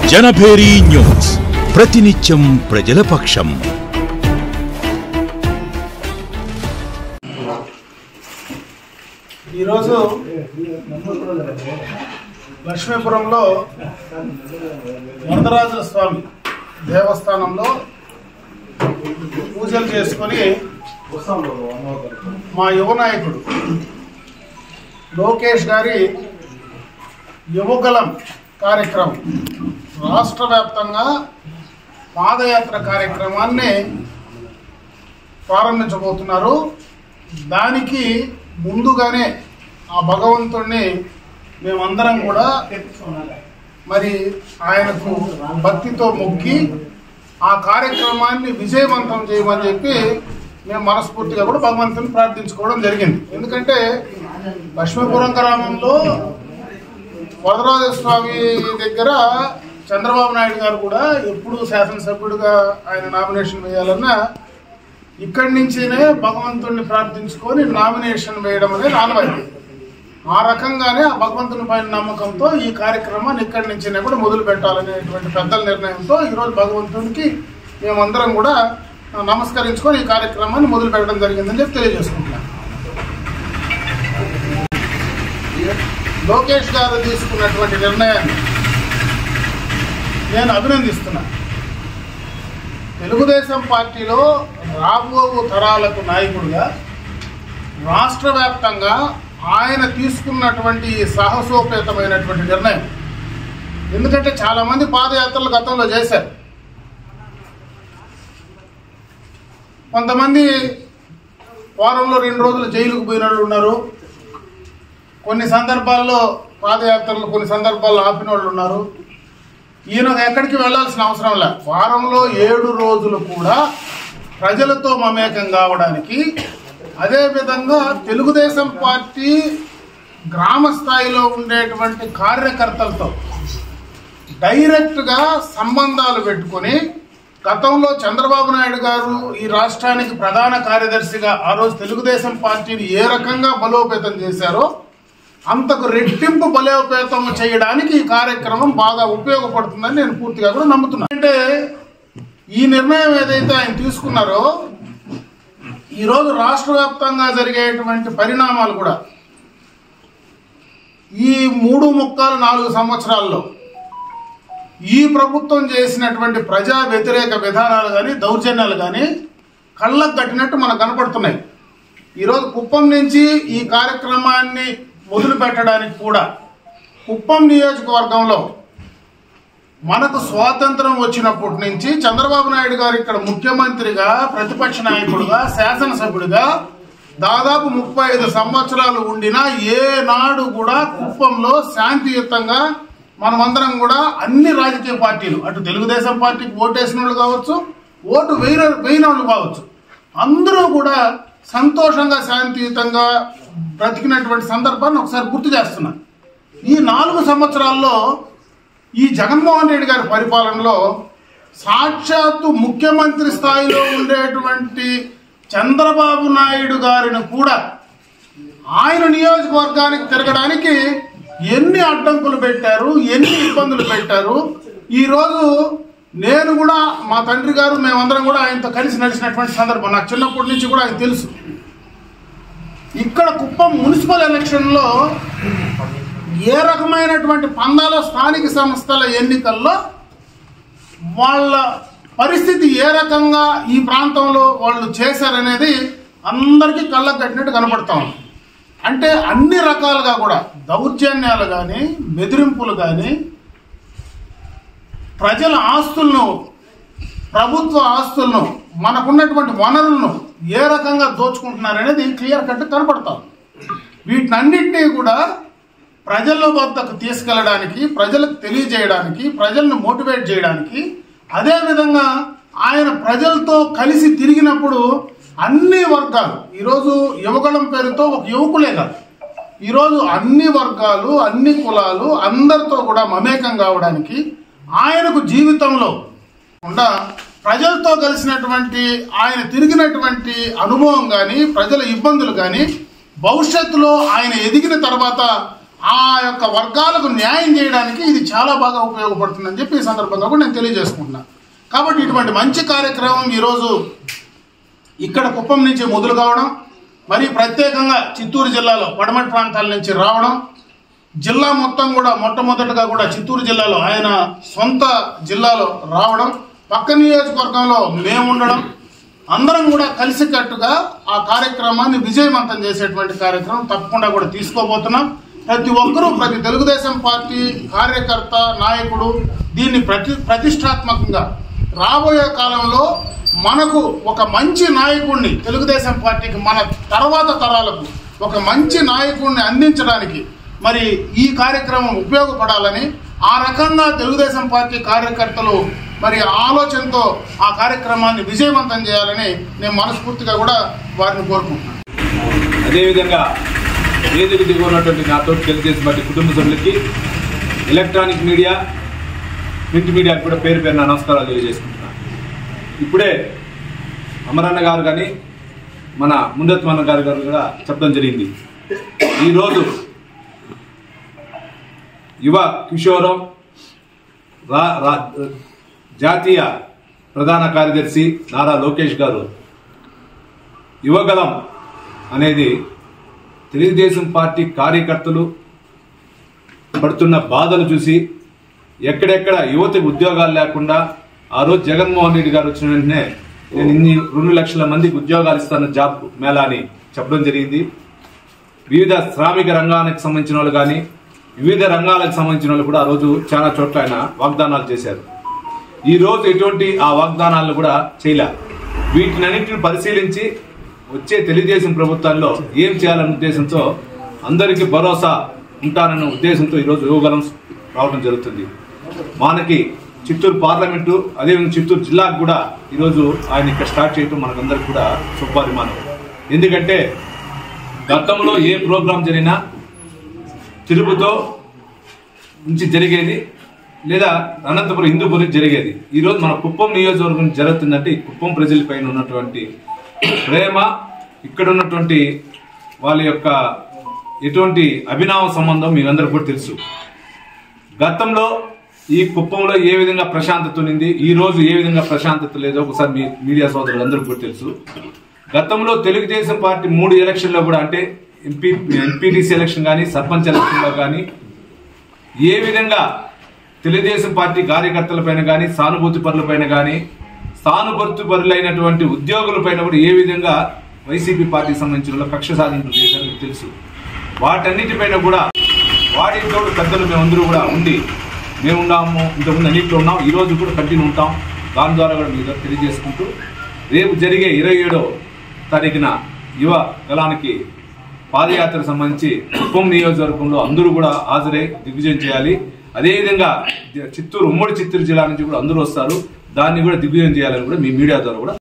Janabheri news ప్రతినిత్యం ప్రజల పక్షం ఈరోజు లక్ష్మీపురంలో వరదరాజుల స్వామి దేవస్థానంలో పూజలు చేసుకొని మా యువ నాయకుడు లోకేష్ గారి యువగలం కార్యక్రమం రాష్ట్ర వ్యాప్తంగా పాదయాత్ర కార్యక్రమాన్ని ప్రారంభించబోతున్నారు దానికి ముందుగానే ఆ భగవంతుణ్ణి మేమందరం కూడా మరి ఆయనకు భక్తితో మొక్కి ఆ కార్యక్రమాన్ని విజయవంతం చేయమని చెప్పి మేము మనస్ఫూర్తిగా కూడా భగవంతుని ప్రార్థించుకోవడం జరిగింది ఎందుకంటే లక్ష్మీపురం గ్రామంలో వరదరాజ స్వామి దగ్గర చంద్రబాబు నాయుడు గారు కూడా ఎప్పుడు శాసనసభ్యుడిగా ఆయన నామినేషన్ వేయాలన్నా ఇక్కడి నుంచినే భగవంతుడిని ప్రార్థించుకొని నామినేషన్ వేయడం అనేది ఆనవాయితీ ఆ రకంగానే ఆ భగవంతుని పైన నమ్మకంతో ఈ కార్యక్రమాన్ని ఇక్కడి నుంచినే కూడా మొదలు పెట్టాలనేటువంటి పెద్దల నిర్ణయంతో ఈరోజు భగవంతునికి మేమందరం కూడా నమస్కరించుకొని ఈ కార్యక్రమాన్ని మొదలు పెట్టడం జరిగిందని చెప్పి తెలియజేసుకుంటున్నాం లోకేష్ గారు తీసుకున్నటువంటి నిర్ణయాన్ని నేను అభినందిస్తున్నాను తెలుగుదేశం పార్టీలో రాబో తరాలకు నాయకుడిగా రాష్ట్ర వ్యాప్తంగా ఆయన తీసుకున్నటువంటి ఈ సాహసోపేతమైనటువంటి నిర్ణయం ఎందుకంటే చాలా మంది పాదయాత్రలు గతంలో చేశారు కొంతమంది వారంలో రెండు రోజులు జైలుకు పోయిన వాళ్ళు ఉన్నారు కొన్ని సందర్భాల్లో పాదయాత్రలు కొన్ని సందర్భాల్లో ఆపిన వాళ్ళు ఉన్నారు ఈయన ఎక్కడికి వెళ్ళాల్సిన అవసరం లే వారంలో ఏడు రోజులు కూడా ప్రజలతో మమేకం కావడానికి అదేవిధంగా తెలుగుదేశం పార్టీ గ్రామ స్థాయిలో ఉండేటువంటి కార్యకర్తలతో డైరెక్ట్గా సంబంధాలు పెట్టుకొని గతంలో చంద్రబాబు నాయుడు గారు ఈ రాష్ట్రానికి ప్రధాన కార్యదర్శిగా ఆ రోజు తెలుగుదేశం పార్టీని ఏ రకంగా బలోపేతం చేశారో అంతకు రెట్టింపు బలోపేతం చేయడానికి ఈ కార్యక్రమం బాగా ఉపయోగపడుతుందని నేను పూర్తిగా కూడా నమ్ముతున్నాను అంటే ఈ నిర్ణయం ఏదైతే ఆయన తీసుకున్నారో ఈరోజు రాష్ట్ర వ్యాప్తంగా జరిగేటువంటి పరిణామాలు కూడా ఈ మూడు ముక్కలు నాలుగు సంవత్సరాల్లో ఈ ప్రభుత్వం చేసినటువంటి ప్రజా వ్యతిరేక విధానాలు కానీ దౌర్జన్యాలు కానీ కళ్ళకు కట్టినట్టు మనకు కనపడుతున్నాయి ఈరోజు కుప్పం నుంచి ఈ కార్యక్రమాన్ని మొదలు పెట్టడానికి కూడా కుప్పం నియోజకవర్గంలో మనకు స్వాతంత్రం వచ్చినప్పటి నుంచి చంద్రబాబు నాయుడు గారు ఇక్కడ ముఖ్యమంత్రిగా ప్రతిపక్ష నాయకుడుగా శాసనసభ్యుడిగా దాదాపు ముప్పై ఐదు సంవత్సరాలు ఉండినా ఏనాడు కూడా కుప్పంలో శాంతియుతంగా మనమందరం కూడా అన్ని రాజకీయ పార్టీలు అటు తెలుగుదేశం పార్టీకి ఓటేసిన వాళ్ళు కావచ్చు ఓటు వేయన వేయని వాళ్ళు కావచ్చు అందరూ కూడా సంతోషంగా శాంతియుతంగా బ్రతికినటువంటి సందర్భాన్ని ఒకసారి గుర్తు చేస్తున్నా ఈ నాలుగు సంవత్సరాల్లో ఈ జగన్మోహన్ రెడ్డి గారి పరిపాలనలో సాక్షాత్తు ముఖ్యమంత్రి స్థాయిలో ఉండేటువంటి చంద్రబాబు నాయుడు గారిని కూడా ఆయన నియోజకవర్గానికి తిరగడానికి ఎన్ని అడ్డంకులు పెట్టారు ఎన్ని ఇబ్బందులు పెట్టారు ఈరోజు నేను కూడా మా తండ్రి గారు మేమందరం కూడా ఆయనతో కలిసి నడిచినటువంటి సందర్భం నాకు చిన్నప్పటి నుంచి కూడా ఆయన తెలుసు ఇక్కడ కుప్పం మున్సిపల్ ఎలక్షన్లో ఏ రకమైనటువంటి పందాల స్థానిక సంస్థల ఎన్నికల్లో వాళ్ళ పరిస్థితి ఏ రకంగా ఈ ప్రాంతంలో వాళ్ళు చేశారనేది అందరికీ కళ్ళకు కట్టినట్టు కనపడతా ఉంది అంటే అన్ని రకాలుగా కూడా దౌర్జన్యాలు కానీ బెదిరింపులు కానీ ప్రజల ఆస్తులను ప్రభుత్వ ఆస్తులను మనకున్నటువంటి వనరులను ఏ రకంగా దోచుకుంటున్నారనేది క్లియర్ కట్ కనపడతాం వీటినన్నింటినీ కూడా ప్రజల వద్దకు తీసుకెళ్ళడానికి ప్రజలకు తెలియజేయడానికి ప్రజలను మోటివేట్ చేయడానికి అదేవిధంగా ఆయన ప్రజలతో కలిసి తిరిగినప్పుడు అన్ని వర్గాలు ఈరోజు యువగళం పేరుతో ఒక యువకులే కాదు ఈరోజు అన్ని వర్గాలు అన్ని కులాలు అందరితో కూడా మమేకం కావడానికి ఆయనకు జీవితంలో కాకుండా ప్రజలతో కలిసినటువంటి ఆయన తిరిగినటువంటి అనుభవం కానీ ప్రజల ఇబ్బందులు కానీ భవిష్యత్తులో ఆయన ఎదిగిన తర్వాత ఆ యొక్క వర్గాలకు న్యాయం చేయడానికి ఇది చాలా బాగా ఉపయోగపడుతుందని చెప్పి ఈ సందర్భంగా కూడా నేను తెలియజేసుకుంటున్నా కాబట్టి ఇటువంటి మంచి కార్యక్రమం ఈరోజు ఇక్కడ కుప్పం నుంచి మొదలు కావడం మరి ప్రత్యేకంగా చిత్తూరు జిల్లాలో పడమటి ప్రాంతాల నుంచి రావడం జిల్లా మొత్తం కూడా మొట్టమొదటిగా కూడా చిత్తూరు జిల్లాలో ఆయన సొంత జిల్లాలో రావడం పక్క నియోజకవర్గంలో మేము ఉండడం అందరం కూడా కలిసికట్టుగా ఆ కార్యక్రమాన్ని విజయవంతం చేసేటువంటి కార్యక్రమం తప్పకుండా కూడా తీసుకోబోతున్నాం ప్రతి ఒక్కరూ ప్రతి తెలుగుదేశం పార్టీ కార్యకర్త నాయకుడు దీన్ని ప్రతి ప్రతిష్టాత్మకంగా రాబోయే కాలంలో మనకు ఒక మంచి నాయకుడిని తెలుగుదేశం పార్టీకి మన తర్వాత తరాలకు ఒక మంచి నాయకుడిని అందించడానికి మరి ఈ కార్యక్రమం ఉపయోగపడాలని ఆ రకంగా తెలుగుదేశం పార్టీ కార్యకర్తలు మరి ఆలోచనతో ఆ కార్యక్రమాన్ని విజయవంతం చేయాలని నేను మనస్ఫూర్తిగా కూడా వారిని కోరుకుంటున్నాను అదేవిధంగా వేదిక దిగి ఉన్నటువంటి నాతో తెలుగుదేశం పార్టీ కుటుంబ సభ్యులకి ఎలక్ట్రానిక్ మీడియా ప్రింట్ మీడియాకి కూడా పేరు పేరున నమస్కారాలు తెలియజేసుకుంటున్నాను ఇప్పుడే అమరన్న గారు కానీ మన ముందత్మన్న గారు గారు కూడా చెప్పడం జరిగింది ఈరోజు యువ కిషోరం రా రా జాతీయ ప్రధాన కార్యదర్శి నారా లోకేష్ గారు యువగలం అనేది తెలుగుదేశం పార్టీ కార్యకర్తలు పడుతున్న బాధలు చూసి ఎక్కడెక్కడ యువతకు ఉద్యోగాలు లేకుండా ఆ రోజు జగన్మోహన్ రెడ్డి గారు వచ్చిన వెంటనే నేను ఇన్ని రెండు లక్షల మందికి ఉద్యోగాలు ఇస్తాను జాబ్ మేళా అని చెప్పడం జరిగింది వివిధ శ్రామిక రంగానికి సంబంధించిన వాళ్ళు కానీ వివిధ రంగాలకు సంబంధించిన వాళ్ళు కూడా ఆ రోజు చాలా చోట్ల ఆయన వాగ్దానాలు చేశారు ఈ రోజు ఎటువంటి ఆ వాగ్దానాలను కూడా చేయలే వీటినన్నింటిని పరిశీలించి వచ్చే తెలుగుదేశం ప్రభుత్వాల్లో ఏం చేయాలనే ఉద్దేశంతో అందరికీ భరోసా ఉంటానన్న ఉద్దేశంతో ఈరోజు యువగలం రావడం జరుగుతుంది మనకి చిత్తూరు పార్లమెంటు అదేవిధంగా చిత్తూరు జిల్లాకు కూడా ఈరోజు ఆయన ఇక్కడ స్టార్ట్ చేయడం మనకందరికి కూడా శుభపరిమాణం ఎందుకంటే గతంలో ఏ ప్రోగ్రాం జరిగినా తిరుపతితో నుంచి జరిగేది లేదా అనంతపురం హిందూపురం నుంచి జరిగేది ఈ రోజు మన కుప్పం నియోజకవర్గం నుంచి జరుగుతుందంటే ఈ కుప్పం ప్రజలపైన ఉన్నటువంటి ప్రేమ ఇక్కడ ఉన్నటువంటి వాళ్ళ యొక్క ఎటువంటి అభినవ సంబంధం మీ అందరికి కూడా తెలుసు గతంలో ఈ కుప్పంలో ఏ విధంగా ప్రశాంతత ఉన్నింది ఈ రోజు ఏ విధంగా ప్రశాంతత లేదో ఒకసారి మీ మీడియా సోదరులు అందరికీ కూడా తెలుసు గతంలో తెలుగుదేశం పార్టీ మూడు ఎలక్షన్లో కూడా అంటే ఎంపీ ఎంపీటీసీ ఎలక్షన్ కానీ సర్పంచ్ ఎలక్షన్లో కానీ ఏ విధంగా తెలుగుదేశం పార్టీ కార్యకర్తల పైన కానీ సానుభూతి పరుల పైన కానీ సానుభూతి పరులైనటువంటి ఉద్యోగుల పైన కూడా ఏ విధంగా వైసీపీ పార్టీకి సంబంధించిన వాళ్ళు కక్ష సాధింపు చేశారో మీకు తెలుసు వాటన్నిటిపైన కూడా వాటి తోడు పెద్దలు మేమందరూ కూడా ఉండి మేము ఉన్నాము ఇంతకుముందు అన్నింటిలో ఉన్నాం ఈ రోజు కూడా కంటిన్యూ ఉంటాం దాని ద్వారా కూడా మీకు తెలియజేసుకుంటూ రేపు జరిగే ఇరవై ఏడో తారీఖున యువ గలానికి పాదయాత్రకు సంబంధించి కుప్పం నియోజకవర్గంలో అందరూ కూడా హాజరై దిగ్విజయం చేయాలి అదేవిధంగా చిత్తూరు ఉమ్మడి చిత్తూరు జిల్లా నుంచి కూడా అందరూ వస్తారు దాన్ని కూడా దిగ్విజయం చేయాలని కూడా మీ మీడియా ద్వారా కూడా